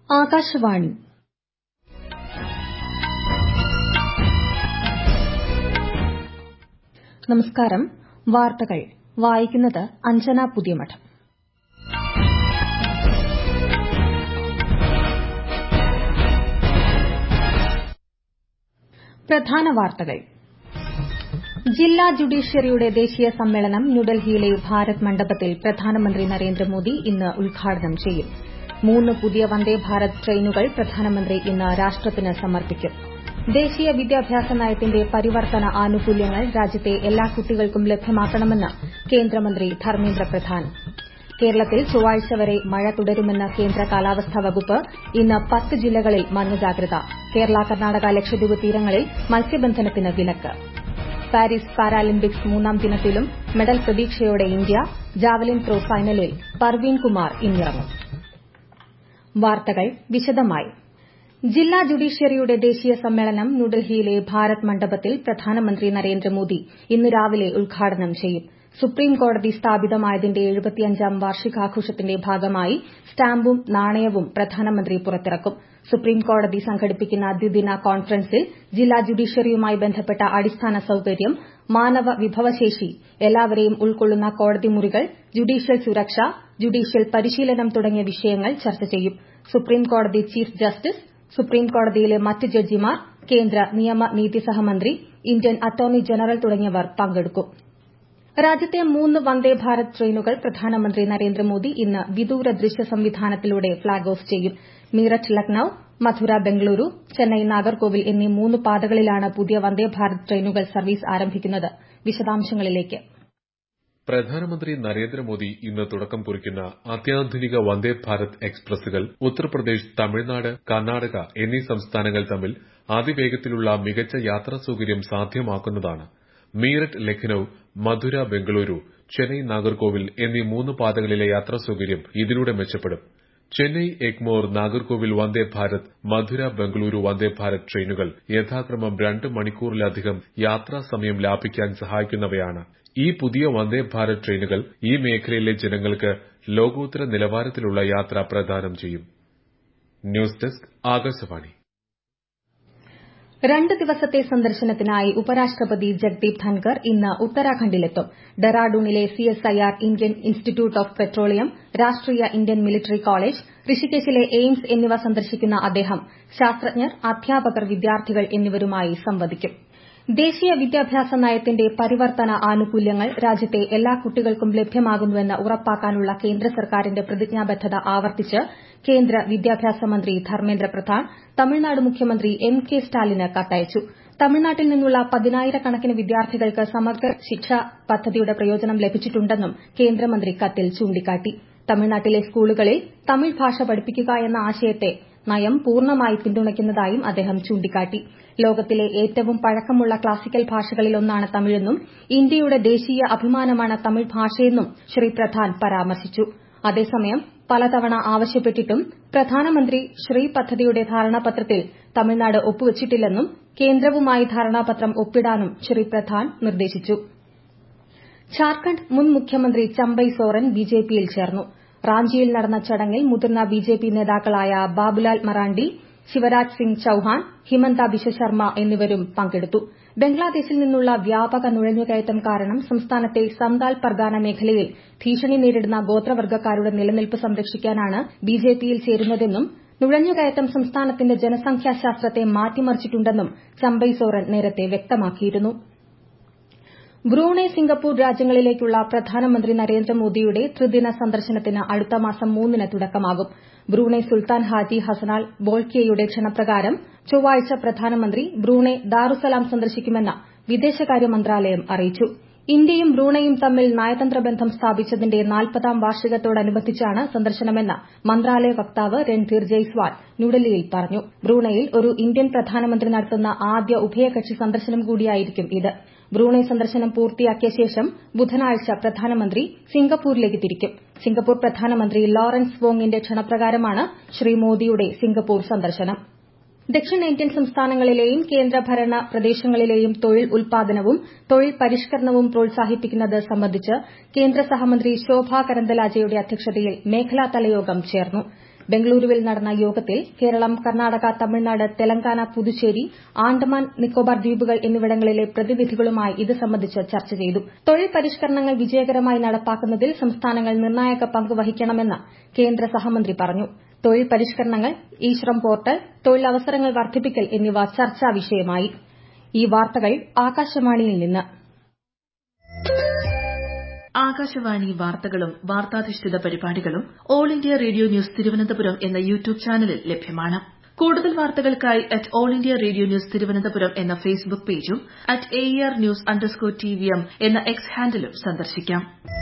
ആകാശവാണി നമസ്കാരം വാർത്തകൾ വായിക്കുന്നത് അഞ്ജന പുതിയമഠം പ്രധാന വാർത്തകൾ ജില്ലാ ജുഡീഷ്യറിയുടെ ദേശീയ സമ്മേളനം ന്യൂഡൽഹിയിലെ ഭാരത് മണ്ഡപത്തിൽ പ്രധാനമന്ത്രി നരേന്ദ്രമോദി ഇന്ന് ഉദ്ഘാടനം ചെയ്യും മൂന്ന് പുതിയ വന്ദേ ഭാരത് ട്രെയിനുകൾ പ്രധാനമന്ത്രി ഇന്ന് രാഷ്ട്രത്തിന് സമർപ്പിക്കും ദേശീയ വിദ്യാഭ്യാസ നയത്തിന്റെ പരിവർത്തന ആനുകൂല്യങ്ങൾ രാജ്യത്തെ എല്ലാ കുട്ടികൾക്കും ലഭ്യമാക്കണമെന്ന് കേന്ദ്രമന്ത്രി ധർമ്മേന്ദ്ര പ്രധാൻ കേരളത്തിൽ ചൊവ്വാഴ്ച വരെ മഴ തുടരുമെന്ന് കേന്ദ്ര കാലാവസ്ഥാ വകുപ്പ് ഇന്ന് പത്ത് ജില്ലകളിൽ മഞ്ഞ ജാഗ്രത കേരള കർണാടക ലക്ഷദ്വീപ് തീരങ്ങളിൽ മത്സ്യബന്ധനത്തിന് വിലക്ക് പാരീസ് പാരാലിമ്പിക്സ് മൂന്നാം ദിനത്തിലും മെഡൽ പ്രതീക്ഷയോടെ ഇന്ത്യ ജാവലിൻ ത്രോ ഫൈനലിൽ പർവീൻ കുമാർ ഇന്നിറങ്ങും വാർത്തകൾ വിശദമായി ജില്ലാ ജുഡീഷ്യറിയുടെ ദേശീയ സമ്മേളനം ന്യൂഡൽഹിയിലെ ഭാരത് മണ്ഡപത്തിൽ പ്രധാനമന്ത്രി നരേന്ദ്രമോദി ഇന്ന് രാവിലെ ഉദ്ഘാടനം ചെയ്യും സുപ്രീം കോടതി സ്ഥാപിതമായതിന്റെ എഴുപത്തിയഞ്ചാം വാർഷികാഘോഷത്തിന്റെ ഭാഗമായി സ്റ്റാമ്പും നാണയവും പ്രധാനമന്ത്രി പുറത്തിറക്കും സുപ്രീം കോടതി സംഘടിപ്പിക്കുന്ന ദ്വിദിന കോൺഫറൻസിൽ ജില്ലാ ജുഡീഷ്യറിയുമായി ബന്ധപ്പെട്ട അടിസ്ഥാന സൌകര്യം മാനവ വിഭവശേഷി എല്ലാവരെയും ഉൾക്കൊള്ളുന്ന കോടതി മുറികൾ ജുഡീഷ്യൽ സുരക്ഷ ജുഡീഷ്യൽ പരിശീലനം തുടങ്ങിയ വിഷയങ്ങൾ ചർച്ച ചെയ്യും സുപ്രീം കോടതി ചീഫ് ജസ്റ്റിസ് സുപ്രീം കോടതിയിലെ മറ്റ് ജഡ്ജിമാർ കേന്ദ്ര നിയമ നീതി സഹമന്ത്രി ഇന്ത്യൻ അറ്റോർണി ജനറൽ തുടങ്ങിയവർ പങ്കെടുക്കും രാജ്യത്തെ മൂന്ന് വന്ദേ ഭാരത് ട്രെയിനുകൾ പ്രധാനമന്ത്രി നരേന്ദ്രമോദി ഇന്ന് വിദൂര ദൃശ്യ സംവിധാനത്തിലൂടെ ഫ്ളാഗ് ഓഫ് ചെയ്യും മീററ്റ് ലക്നൌ മധുര ബംഗളൂരു ചെന്നൈ നാഗർകോവിൽ എന്നീ മൂന്ന് പാതകളിലാണ് പുതിയ വന്ദേ ഭാരത് ട്രെയിനുകൾ സർവീസ് ആരംഭിക്കുന്നത് വിശദാംശങ്ങളിലേക്ക് പ്രധാനമന്ത്രി നരേന്ദ്രമോദി ഇന്ന് തുടക്കം കുറിക്കുന്ന അത്യാധുനിക വന്ദേ ഭാരത് എക്സ്പ്രസുകൾ ഉത്തർപ്രദേശ് തമിഴ്നാട് കർണാടക എന്നീ സംസ്ഥാനങ്ങൾ തമ്മിൽ അതിവേഗത്തിലുള്ള മികച്ച യാത്രാ സൌകര്യം സാധ്യമാക്കുന്നതാണ് മീററ്റ് ലഖ്നൌ മധുര ബംഗളൂരു ചെന്നൈ നാഗർകോവിൽ എന്നീ മൂന്ന് പാതകളിലെ യാത്രാ സൌകര്യം ഇതിലൂടെ മെച്ചപ്പെടും ചെന്നൈ എഗ്മോർ നാഗർകോവിൽ വന്ദേ ഭാരത് മധുര ബംഗളൂരു വന്ദേ ഭാരത് ട്രെയിനുകൾ യഥാക്രമം രണ്ട് മണിക്കൂറിലധികം യാത്രാ സമയം ലാഭിക്കാൻ സഹായിക്കുന്നവയാണ് ഈ പുതിയ വന്ദേ ഭാരത് ട്രെയിനുകൾ ഈ മേഖലയിലെ ജനങ്ങൾക്ക് ലോകോത്തര നിലവാരത്തിലുള്ള യാത്ര പ്രദാനം ചെയ്യും ന്യൂസ് ഡെസ്ക് ആകാശവാണി രണ്ട് ദിവസത്തെ സന്ദർശനത്തിനായി ഉപരാഷ്ട്രപതി ജഗ്ദീപ് ധൻകർ ഇന്ന് ഉത്തരാഖണ്ഡിലെത്തും ഡെറാഡൂണിലെ CSIR Indian Institute of Petroleum Rashtriya Indian Military College ഋഷികേശിലെ എയിംസ് എന്നിവ സന്ദർശിക്കുന്ന അദ്ദേഹം ശാസ്ത്രജ്ഞർ അധ്യാപകർ വിദ്യാർത്ഥികൾ എന്നിവരുമായി സംവദിക്കും ദേശീയ വിദ്യാഭ്യാസ നയത്തിന്റെ പരിവർത്തന ആനുകൂല്യങ്ങൾ രാജ്യത്തെ എല്ലാ കുട്ടികൾക്കും ലഭ്യമാകുന്നുവെന്ന് ഉറപ്പാക്കാനുള്ള കേന്ദ്ര സർക്കാരിന്റെ പ്രതിജ്ഞാബദ്ധത ആവർത്തിച്ച് കേന്ദ്ര വിദ്യാഭ്യാസ മന്ത്രി ധർമ്മേന്ദ്ര പ്രധാൻ തമിഴ്നാട് മുഖ്യമന്ത്രി എം കെ സ്റ്റാലിന് കത്തയച്ചു തമിഴ്നാട്ടിൽ നിന്നുള്ള പതിനായിരക്കണക്കിന് വിദ്യാർത്ഥികൾക്ക് സമഗ്ര ശിക്ഷ പദ്ധതിയുടെ പ്രയോജനം ലഭിച്ചിട്ടുണ്ടെന്നും കേന്ദ്രമന്ത്രി കത്തിൽ ചൂണ്ടിക്കാട്ടി തമിഴ്നാട്ടിലെ സ്കൂളുകളിൽ തമിഴ് ഭാഷ പഠിപ്പിക്കുക എന്ന ആശയത്തെ നയം പൂർണ്ണമായി പിന്തുണയ്ക്കുന്നതായും അദ്ദേഹം ചൂണ്ടിക്കാട്ടി ലോകത്തിലെ ഏറ്റവും പഴക്കമുള്ള ക്ലാസിക്കൽ ഭാഷകളിലൊന്നാണ് തമിഴെന്നും ഇന്ത്യയുടെ ദേശീയ അഭിമാനമാണ് തമിഴ് ഭാഷയെന്നും ശ്രീ പ്രധാൻ പരാമർശിച്ചു അതേസമയം പലതവണ ആവശ്യപ്പെട്ടിട്ടും പ്രധാനമന്ത്രി ശ്രീ പദ്ധതിയുടെ ധാരണാപത്രത്തിൽ തമിഴ്നാട് ഒപ്പുവച്ചിട്ടില്ലെന്നും കേന്ദ്രവുമായി ധാരണാപത്രം ഒപ്പിടാനും ശ്രീ പ്രധാൻ നിർദ്ദേശിച്ചു ഝാർഖണ്ഡ് മുൻ മുഖ്യമന്ത്രി ചമ്പൈ സോറൻ ബിജെപിയിൽ ചേർന്നു റാഞ്ചിയിൽ നടന്ന ചടങ്ങിൽ മുതിർന്ന ബിജെപി നേതാക്കളായ ബാബുലാൽ മറാണ്ടി ശിവരാജ് സിംഗ് ചൌഹാൻ ഹിമന്ത ബിശ്വ ശർമ്മ എന്നിവരും പങ്കെടുത്തു ബംഗ്ലാദേശിൽ നിന്നുള്ള വ്യാപക നുഴഞ്ഞുകയറ്റം കാരണം സംസ്ഥാനത്തെ സന്താൽ പർഗാന മേഖലയിൽ ഭീഷണി നേരിടുന്ന ഗോത്രവർഗ്ഗക്കാരുടെ നിലനിൽപ്പ് സംരക്ഷിക്കാനാണ് ബിജെപിയിൽ ചേരുന്നതെന്നും നുഴഞ്ഞുകയറ്റം സംസ്ഥാനത്തിന്റെ ജനസംഖ്യാശാസ്ത്രത്തെ മാറ്റിമറിച്ചിട്ടുണ്ടെന്നും ചമ്പൈ സോറൻ നേരത്തെ വ്യക്തമാക്കിയിരുന്നു ബ്രൂണെ സിംഗപ്പൂർ രാജ്യങ്ങളിലേക്കുള്ള പ്രധാനമന്ത്രി നരേന്ദ്രമോദിയുടെ ത്രിദിന സന്ദർശനത്തിന് അടുത്ത മാസം മൂന്നിന് തുടക്കമാകും ബ്രൂണെ സുൽത്താൻ ഹാജി ഹസനാൽ ബോൾക്കിയയുടെ ക്ഷണപ്രകാരം ചൊവ്വാഴ്ച പ്രധാനമന്ത്രി ബ്രൂണെ ദാറുസലാം സന്ദർശിക്കുമെന്ന് വിദേശകാര്യ മന്ത്രാലയം അറിയിച്ചു ഇന്ത്യയും ബ്രൂണയും തമ്മിൽ നയതന്ത്ര ബന്ധം സ്ഥാപിച്ചതിന്റെ നാൽപ്പതാം വാർഷികത്തോടനുബന്ധിച്ചാണ് സന്ദർശനമെന്ന് മന്ത്രാലയ വക്താവ് രൺധീർ ജയ്സ്വാൾ ന്യൂഡൽഹിയിൽ പറഞ്ഞു ബ്രൂണയിൽ ഒരു ഇന്ത്യൻ പ്രധാനമന്ത്രി നടത്തുന്ന ആദ്യ ഉഭയകക്ഷി സന്ദർശനം കൂടിയായിരിക്കും ഇത് ബ്രൂണെ സന്ദർശനം പൂർത്തിയാക്കിയ ശേഷം ബുധനാഴ്ച പ്രധാനമന്ത്രി സിംഗപ്പൂരിലേക്ക് തിരിക്കും സിംഗപ്പൂർ പ്രധാനമന്ത്രി ലോറൻസ് വോങ്ങിന്റെ ക്ഷണപ്രകാരമാണ് ശ്രീ മോദിയുടെ സിംഗപ്പൂർ സന്ദർശനം ദക്ഷിണേന്ത്യൻ സംസ്ഥാനങ്ങളിലെയും കേന്ദ്രഭരണ പ്രദേശങ്ങളിലെയും തൊഴിൽ ഉൽപാദനവും തൊഴിൽ പരിഷ്കരണവും പ്രോത്സാഹിപ്പിക്കുന്നത് സംബന്ധിച്ച് കേന്ദ്ര സഹമന്ത്രി ശോഭ കരന്ദലാജെയുടെ അധ്യക്ഷതയിൽ മേഖലാതല യോഗം ചേർന്നു ബംഗളൂരുവിൽ നടന്ന യോഗത്തിൽ കേരളം കർണാടക തമിഴ്നാട് തെലങ്കാന പുതുച്ചേരി ആൻഡമാൻ നിക്കോബാർ ദ്വീപുകൾ എന്നിവിടങ്ങളിലെ പ്രതിനിധികളുമായി ഇത് സംബന്ധിച്ച് ചർച്ച ചെയ്തു തൊഴിൽ പരിഷ്കരണങ്ങൾ വിജയകരമായി നടപ്പാക്കുന്നതിൽ സംസ്ഥാനങ്ങൾ നിർണായക പങ്ക് വഹിക്കണമെന്ന് കേന്ദ്ര സഹമന്ത്രി പറഞ്ഞു തൊഴിൽ പരിഷ്കരണങ്ങൾ ഇ ശ്രം പോർട്ടൽ തൊഴിലവസരങ്ങൾ വർദ്ധിപ്പിക്കൽ എന്നിവ ചർച്ചാ വിഷയമായി ഈ വാർത്തകൾ ആകാശവാണിയിൽ നിന്ന് ആകാശവാണി വാർത്തകളും വാർത്താധിഷ്ഠിത പരിപാടികളും all India radio news Thiruvananthapuram എന്ന യൂട്യൂബ് ചാനലിൽ ലഭ്യമാണ് കൂടുതൽ വാർത്തകൾക്കായി at all India radio news Thiruvananthapuram എന്ന ഫേസ്ബുക്ക് പേജും at A R news underscore T V M എന്ന എക്സ് ഹാൻഡിലും സന്ദർശിക്കാം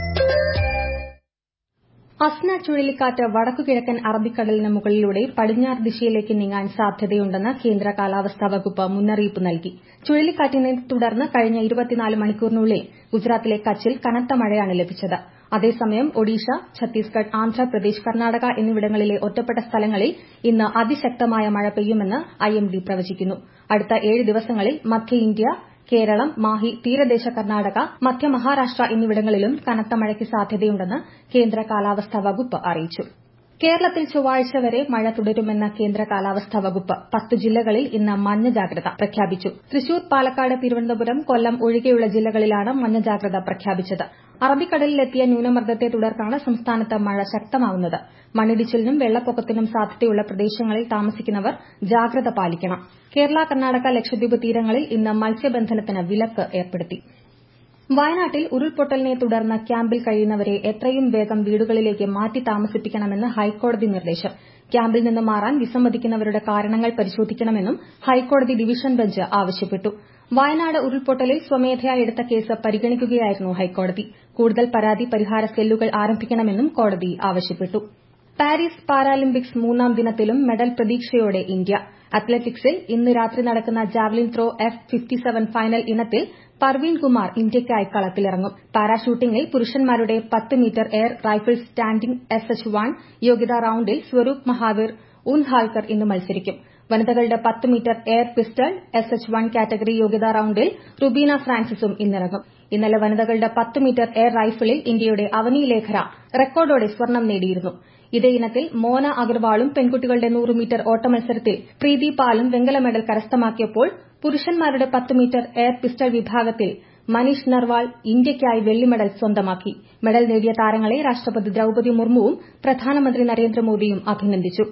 അസ്ന ചുഴലിക്കാറ്റ് വടക്കുകിഴക്കൻ അറബിക്കടലിന് മുകളിലൂടെ പടിഞ്ഞാറ് ദിശയിലേക്ക് നീങ്ങാൻ സാധ്യതയുണ്ടെന്ന് കേന്ദ്ര കാലാവസ്ഥാ വകുപ്പ് മുന്നറിയിപ്പ് നൽകി ചുഴലിക്കാറ്റിനെ തുടർന്ന് കഴിഞ്ഞ ഇരുപത്തിനാല് മണിക്കൂറിനുള്ളിൽ ഗുജറാത്തിലെ കച്ചിൽ കനത്ത മഴയാണ് ലഭിച്ചത് അതേസമയം ഒഡീഷ ഛത്തീസ്ഗഡ് ആന്ധ്രാപ്രദേശ് കർണാടക എന്നിവിടങ്ങളിലെ ഒറ്റപ്പെട്ട സ്ഥലങ്ങളിൽ ഇന്ന് അതിശക്തമായ മഴ പെയ്യുമെന്ന് ഐഎംഡി പ്രവചിക്കുന്നു അടുത്ത ഏഴ് ദിവസങ്ങളിൽ മധ്യ ഇന്ത്യ കേരളം മാഹി തീരദേശ കർണാടക മധ്യ മഹാരാഷ്ട്ര എന്നിവിടങ്ങളിലും കനത്ത മഴയ്ക്ക് സാധ്യതയുണ്ടെന്ന് കേന്ദ്ര കാലാവസ്ഥാ വകുപ്പ് അറിയിച്ചു കേരളത്തിൽ ചൊവ്വാഴ്ച വരെ മഴ തുടരുമെന്ന് കേന്ദ്ര കാലാവസ്ഥാ വകുപ്പ് പത്ത് ജില്ലകളിൽ ഇന്ന് മഞ്ഞ ജാഗ്രത പ്രഖ്യാപിച്ചു തൃശൂർ പാലക്കാട് തിരുവനന്തപുരം കൊല്ലം ഒഴികെയുള്ള ജില്ലകളിലാണ് മഞ്ഞ ജാഗ്രത പ്രഖ്യാപിച്ചത് അറബിക്കടലിലെത്തിയ ന്യൂനമർദ്ദത്തെ തുടർന്നാണ് സംസ്ഥാനത്ത് മഴ ശക്തമാവുന്നത് മണ്ണിടിച്ചിലിനും വെള്ളപ്പൊക്കത്തിനും സാധ്യതയുള്ള പ്രദേശങ്ങളിൽ താമസിക്കുന്നവർ ജാഗ്രത പാലിക്കണം കേരള കർണാടക ലക്ഷദ്വീപ് തീരങ്ങളിൽ ഇന്ന് മത്സ്യബന്ധനത്തിന് വിലക്ക് ഏർപ്പെടുത്തി വയനാട്ടിൽ ഉരുൾപൊട്ടലിനെ തുടർന്ന് ക്യാമ്പിൽ കഴിയുന്നവരെ എത്രയും വേഗം വീടുകളിലേക്ക് മാറ്റി താമസിപ്പിക്കണമെന്ന് ഹൈക്കോടതി നിർദ്ദേശം ക്യാമ്പിൽ നിന്ന് മാറാൻ വിസമ്മതിക്കുന്നവരുടെ കാരണങ്ങൾ പരിശോധിക്കണമെന്നും ഹൈക്കോടതി ഡിവിഷൻ ബെഞ്ച് ആവശ്യപ്പെട്ടു വയനാട് ഉരുൾപൊട്ടലിൽ സ്വമേധയാ എടുത്ത കേസ് പരിഗണിക്കുകയായിരുന്നു ഹൈക്കോടതി കൂടുതൽ പരാതി പരിഹാര സെല്ലുകൾ ആരംഭിക്കണമെന്നും കോടതി ആവശ്യപ്പെട്ടു പാരീസ് പാരാലിമ്പിക്സ് മൂന്നാം ദിനത്തിലും മെഡൽ പ്രതീക്ഷയോടെ ഇന്ത്യ അത്ലറ്റിക്സിൽ ഇന്ന് രാത്രി നടക്കുന്ന javelin throw F fifty seven final ഇനത്തിൽ പർവീൻ കുമാർ ഇന്ത്യയ്ക്കായി കളത്തിലിറങ്ങും പാരാഷൂട്ടിംഗിൽ പുരുഷന്മാരുടെ പത്ത് metre air rifle standing S H one യോഗ്യതാ റൌണ്ടിൽ സ്വരൂപ് മഹാവീർ ഉൻഹാൽക്കർ ഇന്ന് മത്സരിക്കും വനിതകളുടെ പത്ത് metre air pistol S H one category യോഗ്യതാ റൌണ്ടിൽ റുബീന ഫ്രാൻസിസും ഇന്നിറങ്ങും ഇന്നലെ വനിതകളുടെ പത്ത് മീറ്റർ എയർ റൈഫിളിൽ ഇന്ത്യയുടെ അവനി ലേഖര റെക്കോർഡോടെ സ്വർണം നേടിയിരുന്നു ഇതേ ഇനത്തിൽ മോന അഗർവാളും പെൺകുട്ടികളുടെ നൂറ് മീറ്റർ ഓട്ടമത്സരത്തിൽ പ്രീതി പാലും വെങ്കല മെഡൽ കരസ്ഥമാക്കിയപ്പോൾ പുരുഷന്മാരുടെ പത്ത് മീറ്റർ എയർ പിസ്റ്റൾ വിഭാഗത്തിൽ മനീഷ് നർവാൾ ഇന്ത്യയ്ക്കായി വെള്ളി മെഡൽ സ്വന്തമാക്കി മെഡൽ നേടിയ താരങ്ങളെ രാഷ്ട്രപതി ദ്രൌപതി മുർമുവും പ്രധാനമന്ത്രി നരേന്ദ്രമോദിയും അഭിനന്ദിച്ചു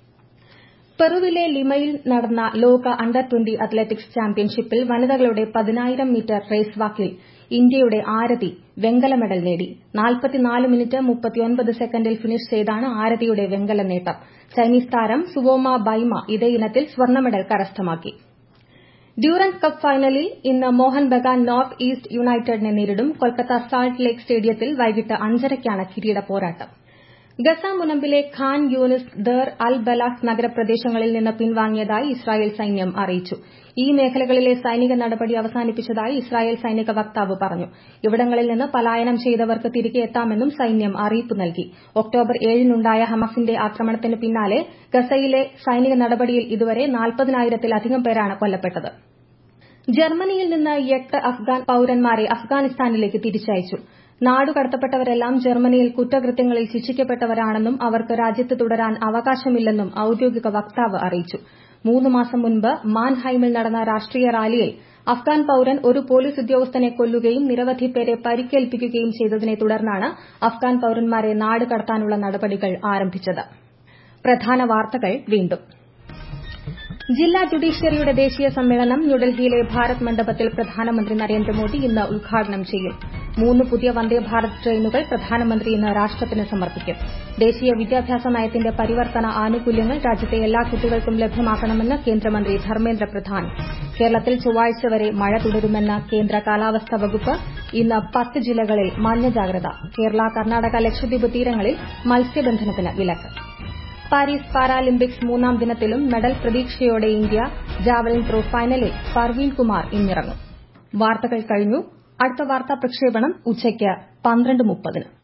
പെറുവിലെ ലിമയിൽ നടന്ന ലോക അണ്ടർ ട്വന്റി അത്ലറ്റിക്സ് ചാമ്പ്യൻഷിപ്പിൽ വനിതകളുടെ പതിനായിരം മീറ്റർ റേസ് വാക്കിൽ ഇന്ത്യയുടെ ആരതി വെങ്കല മെഡൽ നേടി മിനിറ്റ് സെക്കൻഡിൽ ഫിനിഷ് ചെയ്താണ് ആരതിയുടെ വെങ്കല നേട്ടം ചൈനീസ് താരം സുവോമ ബൈമ ഇതേ ഇനത്തിൽ സ്വർണ്ണ മെഡൽ കരസ്ഥമാക്കി ഡ്യൂറൻസ് കപ്പ് ഫൈനലിൽ ഇന്ന് മോഹൻ ബഗാൻ നോർത്ത് ഈസ്റ്റ് യുണൈറ്റഡിനെ നേരിടും കൊൽക്കത്ത സാൾട്ട് ലേക്ക് സ്റ്റേഡിയത്തിൽ വൈകിട്ട് അഞ്ചരയ്ക്കാണ് കിരീട പോരാട്ടം ഗസ മുനമ്പിലെ Khan Younis Deir al Balah നഗരപ്രദേശങ്ങളിൽ നിന്ന് പിൻവാങ്ങിയതായി ഇസ്രായേൽ സൈന്യം അറിയിച്ചു ഈ മേഖലകളിലെ സൈനിക നടപടി അവസാനിപ്പിച്ചതായി ഇസ്രായേൽ സൈനിക വക്താവ് പറഞ്ഞു ഇവിടങ്ങളിൽ നിന്ന് പലായനം ചെയ്തവർക്ക് തിരികെ എത്താമെന്നും സൈന്യം അറിയിപ്പ് നൽകി ഒക്ടോബർ ഏഴിനുണ്ടായ ഹമാസിന്റെ ആക്രമണത്തിന് പിന്നാലെ ഗസയിലെ സൈനിക നടപടിയിൽ ഇതുവരെ നാൽപ്പതിനായിരത്തിലധികം പേരാണ് കൊല്ലപ്പെട്ടത് ജർമ്മനിയിൽ നിന്ന് എട്ട് അഫ്ഗാൻ പൌരന്മാരെ അഫ്ഗാനിസ്ഥാനിലേക്ക് തിരിച്ചയച്ചു നാടുകടത്തപ്പെട്ടവരെല്ലാം ജർമ്മനിയിൽ കുറ്റകൃത്യങ്ങളിൽ ശിക്ഷിക്കപ്പെട്ടവരാണെന്നും അവർക്ക് രാജ്യത്ത് തുടരാൻ അവകാശമില്ലെന്നും ഔദ്യോഗിക വക്താവ് അറിയിച്ചു മൂന്ന് മാസം മുൻപ് മാൻഹൈമിൽ നടന്ന രാഷ്ട്രീയ റാലിയിൽ അഫ്ഗാൻ പൌരൻ ഒരു പോലീസ് ഉദ്യോഗസ്ഥനെ കൊല്ലുകയും നിരവധി പേരെ പരിക്കേൽപ്പിക്കുകയും ചെയ്തതിനെ തുടർന്നാണ് അഫ്ഗാൻ പൌരന്മാരെ നാട് കടത്താനുള്ള നടപടികൾ ആരംഭിച്ചത് പ്രധാന വാർത്തകൾ വീണ്ടും ജില്ലാ ജുഡീഷ്യറിയുടെ ദേശീയ സമ്മേളനം ന്യൂഡൽഹിയിലെ ഭാരത് മണ്ഡപത്തിൽ പ്രധാനമന്ത്രി നരേന്ദ്രമോദി ഇന്ന് ഉദ്ഘാടനം ചെയ്യും മൂന്ന് പുതിയ വന്ദേ ഭാരത് ട്രെയിനുകൾ പ്രധാനമന്ത്രി ഇന്ന് രാഷ്ട്രത്തിന് സമർപ്പിക്കും ദേശീയ വിദ്യാഭ്യാസ നയത്തിന്റെ പരിവർത്തന ആനുകൂല്യങ്ങൾ രാജ്യത്തെ എല്ലാ കുട്ടികൾക്കും ലഭ്യമാക്കണമെന്ന് കേന്ദ്രമന്ത്രി ധർമ്മേന്ദ്ര പ്രധാൻ കേരളത്തിൽ ചൊവ്വാഴ്ച വരെ മഴ തുടരുമെന്ന് കേന്ദ്ര കാലാവസ്ഥാ വകുപ്പ് ഇന്ന് പത്ത് ജില്ലകളിൽ മഞ്ഞ ജാഗ്രത കേരള കർണാടക ലക്ഷദ്വീപ് തീരങ്ങളിൽ മത്സ്യബന്ധനത്തിന് വിലക്ക് പാരീസ് പാരാലിമ്പിക്സ് മൂന്നാം ദിനത്തിലും മെഡൽ പ്രതീക്ഷയോടെ ഇന്ത്യ ജാവലിൻ ത്രോ ഫൈനലിൽ പർവീൻ കുമാർ ഇന്നിറങ്ങും വാർത്തകൾ കഴിഞ്ഞു അടുത്ത വാർത്താ പ്രക്ഷേപണം ഉച്ചയ്ക്ക് പന്ത്രണ്ട് മുപ്പതിന്